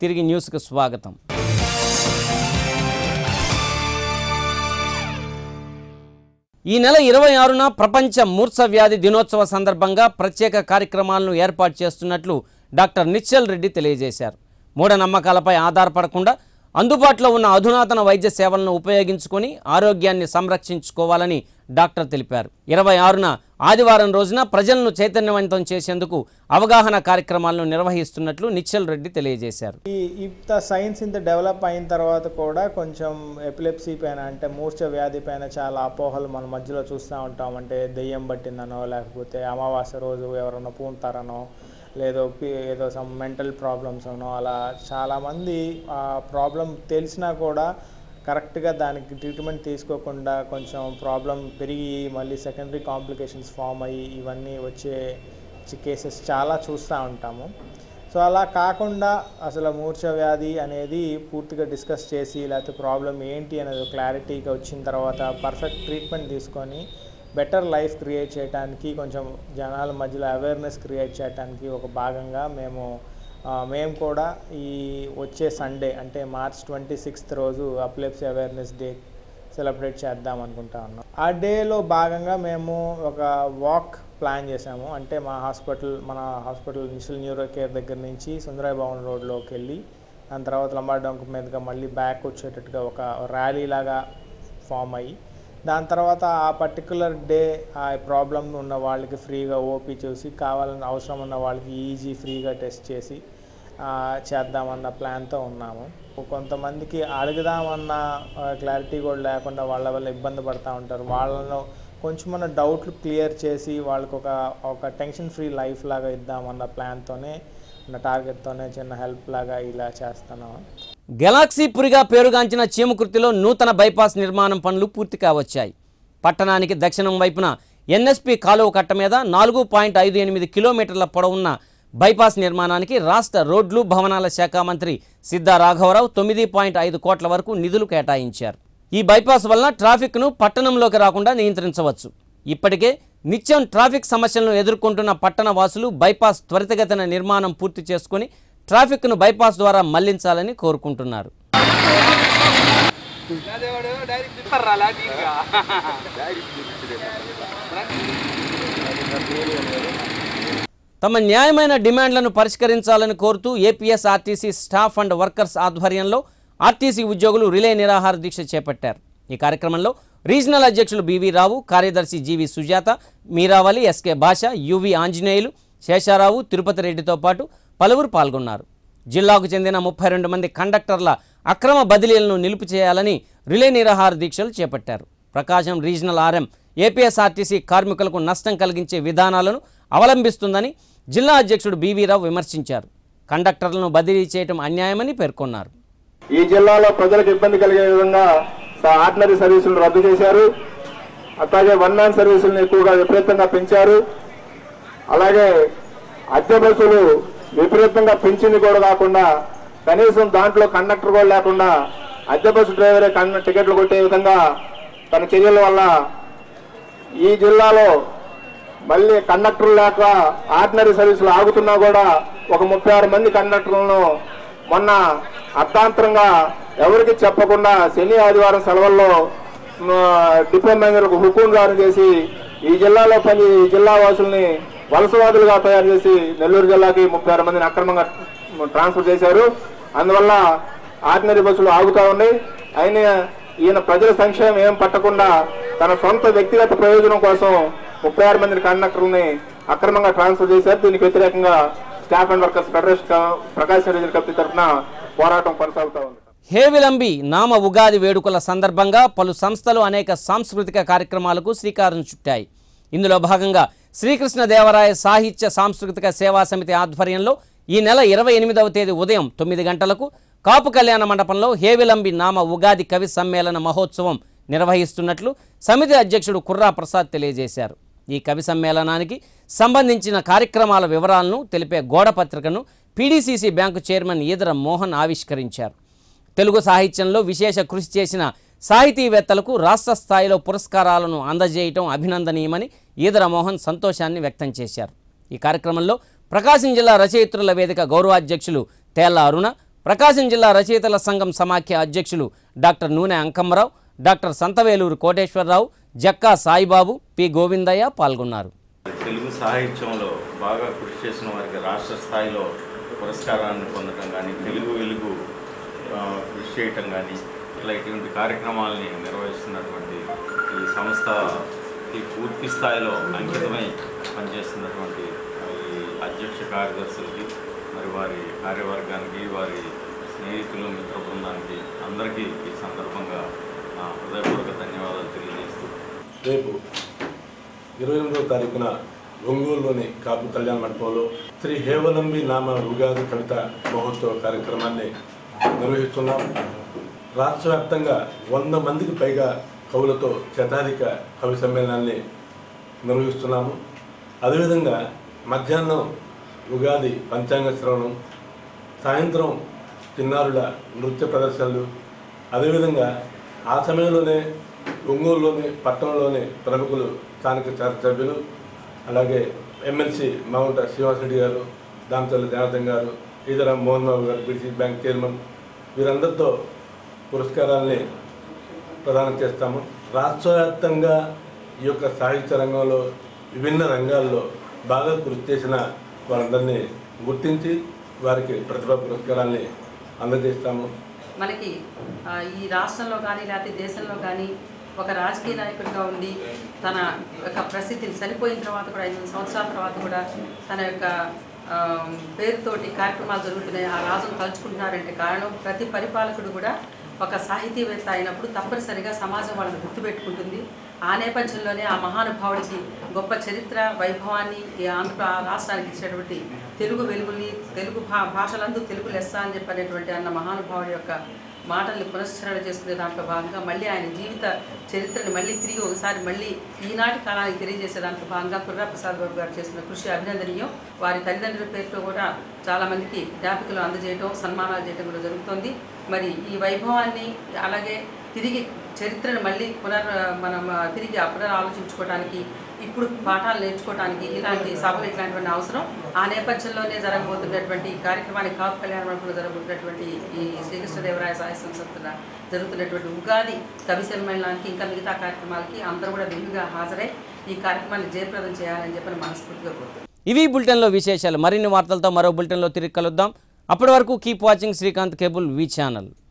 తిరిగి న్యూస్కు స్వాగతం ఈ నెల ఇరవై ఆరున ప్రపంచ మూర్ఛ వ్యాధి దినోత్సవ సందర్భంగా ప్రత్యేక కార్యక్రమాలను ఏర్పాటు చేస్తున్నట్లు డాక్టర్ నిశ్చల్ రెడ్డి తెలియజేశారు మూఢనమ్మకాలపై ఆధారపడకుండా అందుబాటులో ఉన్న అధునాతన వైద్య సేవలను ఉపయోగించుకొని ఆరోగ్యాన్ని సంరక్షించుకోవాలని డాక్టర్ తెలిపారు ఇరవై ఆరున ఆదివారం రోజున ప్రజలను చైతన్యవంతం చేసేందుకు అవగాహన కార్యక్రమాలను నిర్వహిస్తున్నట్లు నిశ్చల్ రెడ్డి తెలియజేశారు ఈ ఇంత సైన్స్ ఇంత డెవలప్ అయిన తర్వాత కూడా కొంచెం ఎపిలెప్సీ పైన అంటే మూర్ఛ వ్యాధి పైన చాలా అపోహలు మన మధ్యలో చూస్తూ ఉంటాం అంటే దెయ్యం పట్టిందనో లేకపోతే అమావాస్య రోజు ఎవరన్నా పూంతారనో లేదో పి- ఏదో సమ్ మెంటల్ ప్రాబ్లమ్స్ అనో అలా చాలామంది ఆ ప్రాబ్లం తెలిసినా కూడా కరెక్ట్గా దానికి ట్రీట్మెంట్ తీసుకోకుండా కొంచెం ప్రాబ్లం పెరిగి మళ్ళీ సెకండరీ కాంప్లికేషన్స్ ఫామ్ అయ్యి ఇవన్నీ వచ్చే కేసెస్ చాలా చూస్తూ ఉంటాము సో అలా కాకుండా అసలు మూర్ఛ వ్యాధి అనేది పూర్తిగా డిస్కస్ చేసి లేకపోతే ప్రాబ్లం ఏంటి అనేది క్లారిటీగా వచ్చిన తర్వాత పర్ఫెక్ట్ ట్రీట్మెంట్ తీసుకొని బెటర్ లైఫ్ క్రియేట్ చేయడానికి కొంచెం జనాల మధ్యలో అవేర్నెస్ క్రియేట్ చేయడానికి ఒక భాగంగా మేము ఆ, మేము కూడా ఈ వచ్చే సండే అంటే మార్చ్ ట్వంటీ సిక్స్త్ రోజు అప్లెప్సీ అవేర్నెస్ డే సెలబ్రేట్ చేద్దాం అనుకుంటా ఉన్నాం ఆ డేలో భాగంగా మేము ఒక వాక్ ప్లాన్ చేసాము అంటే మా హాస్పిటల్ మన హాస్పిటల్ ఇనిషియల్ న్యూరో కేర్ దగ్గర నుంచి సుందరాయ భవన్ రోడ్లోకి వెళ్ళి దాని తర్వాత లంబాడొంక మీదుగా మళ్ళీ బ్యాక్ వచ్చేటట్టుగా ఒక ర్యాలీ లాగా ఫామ్ అయ్యి దాని తర్వాత ఆ పర్టికులర్ డే ఆ ప్రాబ్లం ఉన్న వాళ్ళకి ఫ్రీగా ఓపీ చూసి కావాలని అవసరం ఉన్న వాళ్ళకి ఈజీ ఫ్రీగా టెస్ట్ చేసి ఆ, చేద్దామన్న ప్లాన్తో ఉన్నాము కొంతమందికి అడుగుదామన్న క్లారిటీ కూడా లేకుండా వాళ్ళ వల్ల ఇబ్బంది పడుతూ ఉంటారు వాళ్ళను కొంచెం మన డౌట్లు క్లియర్ చేసి వాళ్ళకి ఒక ఒక టెన్షన్ ఫ్రీ లైఫ్ లాగా ఇద్దామన్న ప్లాన్తోనే ఉన్న టార్గెట్తోనే చిన్న హెల్ప్ లాగా ఇలా చేస్తున్నాము గెలాక్సీ పురిగా పేరుగాంచిన చీమకుర్తిలో నూతన బైపాస్ నిర్మాణం పనులు పూర్తి కావచ్చాయి పట్టణానికి దక్షిణం వైపున ఎన్ఎస్పి కాలువ కట్ట మీద నాలుగు పాయింట్ ఐదు ఎనిమిది కిలోమీటర్ల పొడవున్న బైపాస్ నిర్మాణానికి రాష్ట్ర రోడ్లు భవనాల శాఖ మంత్రి సిద్ధా రాఘవరావు తొమ్మిది పాయింట్ ఐదు కోట్ల వరకు నిధులు కేటాయించారు ఈ బైపాస్ వలన ట్రాఫిక్ను పట్టణంలోకి రాకుండా నియంత్రించవచ్చు ఇప్పటికే నిత్యం ట్రాఫిక్ సమస్యలను ఎదుర్కొంటున్న పట్టణ వాసులు బైపాస్ త్వరితగతిన నిర్మాణం పూర్తి చేసుకుని ట్రాఫిక్ను బైపాస్ ద్వారా మళ్లించాలని కోరుకుంటున్నారు తమ న్యాయమైన డిమాండ్లను పరిష్కరించాలని కోరుతూ APS RTC staff and workers ఆధ్వర్యంలో ఆర్టీసీ ఉద్యోగులు రిలే నిరాహార దీక్ష చేపట్టారు ఈ కార్యక్రమంలో రీజనల్ అధ్యక్షులు బివి రావు కార్యదర్శి GV Sujatha Meeravali SK Bhasha UV Anjaneyulu Seshrao Tirupati రెడ్డితో పాటు పలువురు పాల్గొన్నారు జిల్లాకు చెందిన ముప్పై రెండు మంది కండక్టర్ల అక్రమ బదిలీలను నిలుపు చేయాలని రిలే నిరాహార దీక్షలు చేపట్టారు ప్రకాశం రీజనల్ ఆర్ఎం ఏపీఎస్ఆర్టీసీ కార్మికులకు నష్టం కలిగించే విధానాలను అవలంబిస్తుందని జిల్లా అధ్యక్షుడు బీవీ రావు విమర్శించారు కండక్టర్లను బదిలీ చేయడం అన్యాయమని పేర్కొన్నారు ఈ జిల్లాలో ప్రజలకు ఇబ్బంది కలిగే విధంగా స- ఆర్డినరీ సర్వీసులు రద్దు చేశారు అట్లాగే వన్ మ్యాన్ సర్వీసులను ఎక్కువగా విపరీతంగా పెంచారు అలాగే అద్దె బస్సులు విపరీతంగా పెంచింది కూడా కాకుండా కనీసం దాంట్లో కండక్టర్ కూడా లేకుండా అద్దె బస్సు డ్రైవరే కన్న టికెట్లు కొట్టే విధంగా తన చర్యల వల్ల ఈ జిల్లాలో మళ్ళీ కండక్టర్ లేక ఆర్డినరీ సర్వీసులు ఆగుతున్నా కూడా ఒక ముప్పై ఆరు మంది కండక్టర్లను మొన్న అర్థాంతరంగా ఎవరికి చెప్పకుండా శని ఆదివారం సెలవుల్లో మ, డిపో మేనేజర్లకు హుకుం జారీ చేసి ఈ జిల్లాలో పని ఈ జిల్లా వాసుల్ని వలసవాదులుగా తయారు చేసి నెల్లూరు జిల్లాకి ముప్పై ఆరు మందిని అక్రమంగా ట్రాన్స్ఫర్ చేశారు అందువల్ల ఆర్డినరీ బస్సులు ఆగుతా ఉన్నాయి అయినా ఈయన ప్రజల సంక్షేమం ఏం పట్టకుండా తన సొంత వ్యక్తిగత ప్రయోజనం కోసం ముప్పై ఆరు మంది కండక్టర్లని అక్రమంగా ట్రాన్స్ఫర్ చేశారు దీనికి వ్యతిరేకంగా స్టాఫ్ అండ్ వర్కర్స్ ఫెడరేషన్ క- ప్రకాశం రీజన్ కమిటీ తరఫున పోరాటం కొనసాగుతా ఉంది హేవిలంబి నామ ఉగాది వేడుకల సందర్భంగా పలు సంస్థలు అనేక సాంస్కృతిక కార్యక్రమాలకు శ్రీకారం చుట్టాయి ఇందులో భాగంగా శ్రీకృష్ణదేవరాయ సాహిత్య సాంస్కృతిక సేవా సమితి ఆధ్వర్యంలో ఈ నెల ఇరవై ఎనిమిదవ తేదీ ఉదయం తొమ్మిది గంటలకు కాపు కళ్యాణ మండపంలో హేవిలంబి నామ ఉగాది కవి సమ్మేళన మహోత్సవం నిర్వహిస్తున్నట్లు సమితి అధ్యక్షుడు కుర్రా ప్రసాద్ తెలియజేశారు ఈ కవి సమ్మేళనానికి సంబంధించిన కార్యక్రమాల వివరాలను తెలిపే గోడ పత్రికను PDCC bank chairman Edara Mohan ఆవిష్కరించారు తెలుగు సాహిత్యంలో విశేష కృషి చేసిన సాహితీవేత్తలకు రాష్ట్ర స్థాయిలో పురస్కారాలను అందజేయటం అభినందనీయమని ఈదర మోహన్ సంతోషాన్ని వ్యక్తం చేశారు ఈ కార్యక్రమంలో ప్రకాశం జిల్లా రచయిత్రుల వేదిక గౌరవాధ్యక్షులు తేళ్ల అరుణ ప్రకాశం జిల్లా రచయితల సంఘం సమాఖ్య అధ్యక్షులు doctor Noone Ankammarao doctor Santhaveluru Koteswararao Jakka Saibaba P Govindaiah పాల్గొన్నారు తెలుగు సాహిత్యంలో బాగా కృషి చేసిన వారికి రాష్ట్ర స్థాయిలో పురస్కారాన్ని పొందడం కానీ తెలుగు వెలుగు ఆ, కృషి చేయటం కానీ ఇట్లా ఇటువంటి కార్యక్రమాలని నిర్వహిస్తున్నటువంటి ఈ సంస్థకి పూర్తి స్థాయిలో అంకితమై పనిచేస్తున్నటువంటి ఆ, ఈ అధ్యక్ష కార్యదర్శులకి మరి వారి కార్యవర్గానికి వారి స్నేహితులు మిత్ర బృందానికి అందరికీ ఈ సందర్భంగా నా హృదయపూర్వక ధన్యవాదాలు తెలియజేస్తూ రేపు ఇరవై ఎనిమిదవ తారీఖున ఒంగోలులోని కాపు కళ్యాణ మండపంలో శ్రీ హేవలంబి నామ ఉగాది కవిత మహోత్సవ కార్యక్రమాన్ని నిర్వహిస్తున్నాం రాష్ట్ర వ్యాప్తంగా వంద మందికి పైగా కవులతో శతాధిక కవి సమ్మేళనాన్ని నిర్వహిస్తున్నాము అదేవిధంగా మధ్యాహ్నం ఉగాది పంచాంగ శ్రవణం సాయంత్రం చిన్నారుల నృత్య ప్రదర్శనలు అదేవిధంగా ఆ సమయంలోనే ఒంగోలులోని పట్టణంలోని ప్రముఖులు స్థానిక శాసనసభ్యులు అలాగే ఎమ్మెల్సీ మాగుంట శ్రీనివాసరెడ్డి గారు దామచల్ల జనార్దన్ గారు Eedara Mohan Babu garu BC bank chairman వీరందరితో పురస్కారాల్ని ప్రదానం చేస్తాము రాష్ట్ర వ్యాప్తంగా ఈ యొక్క సాహిత్య రంగంలో విభిన్న రంగాల్లో బాగా కృషి చేసిన వారందరినీ గుర్తించి వారికి ప్రతిభా పురస్కారాల్ని అందజేస్తాము మనకి ఆ, ఈ రాష్ట్రంలో కానీ లేకపోతే దేశంలో కానీ ఒక రాజకీయ నాయకుడిగా ఉండి తన యొక్క ప్రసిద్ధిని చనిపోయిన తర్వాత కూడా ఐదు సంవత్సరాల తర్వాత కూడా తన యొక్క ఆ, పేరుతోటి కార్యక్రమాలు జరుగుతున్నాయి ఆ రాజును తలుచుకుంటున్నారంటే కారణం ప్రతి పరిపాలకుడు కూడా ఒక సాహితీవేత్త అయినప్పుడు తప్పనిసరిగా సమాజం వాళ్ళని గుర్తుపెట్టుకుంటుంది ఆ నేపథ్యంలోనే ఆ మహానుభావుడికి గొప్ప చరిత్ర వైభవాన్ని ఈ ఆంధ్ర రాష్ట్రానికి ఇచ్చినటువంటి తెలుగు వెలుగుని తెలుగు భా భాషలందు తెలుగు లెస్స అని చెప్పనేటువంటి అన్న మహానుభావుడి యొక్క మాటల్ని పునశ్చరణ చేసుకునే దాంట్లో భాగంగా మళ్ళీ ఆయన జీవిత చరిత్రని మళ్ళీ తిరిగి ఒకసారి మళ్ళీ ఈనాటి కాలానికి తెలియజేసే దాంట్లో భాగంగా కుర్రా ప్రసాద్ బాబు గారు చేసిన కృషి అభినందనీయం వారి తల్లిదండ్రుల పేరుతో కూడా చాలామందికి జ్ఞాపికలు అందజేయటం సన్మానాలు చేయడం కూడా జరుగుతుంది మరి ఈ వైభవాన్ని అలాగే తిరిగి చరిత్రను మళ్ళీ పునర్ మనం ఆ, తిరిగి పునరాలోచించుకోవడానికి ఇప్పుడు పాఠాలు నేర్చుకోవడానికి ఇలాంటి సభలు ఇట్లాంటివన్నీ అవసరం ఆ నేపథ్యంలోనే జరగబోతున్నటువంటి ఈ కార్యక్రమానికి కాపు కళ్యాణ మండపంలో జరగబోతున్నటువంటి ఈ శ్రీకృష్ణదేవరాయ సాయ సంసత్తున జరుగుతున్నటువంటి ఉగాది కవి సమ్మేళనానికి ఇంకా మిగతా కార్యక్రమాలకి అందరూ కూడా విరివిగా హాజరై ఈ కార్యక్రమాన్ని జయప్రదం చేయాలని చెప్పని మనస్ఫూర్తిగా కోరుతున్నాను ఇవి బులెటిన్లో విశేషాలు మరిన్ని వార్తలతో మరో బులెటిన్లో తిరిగి కలుద్దాం అప్పటి వరకు keep watching Srikanth cable V channel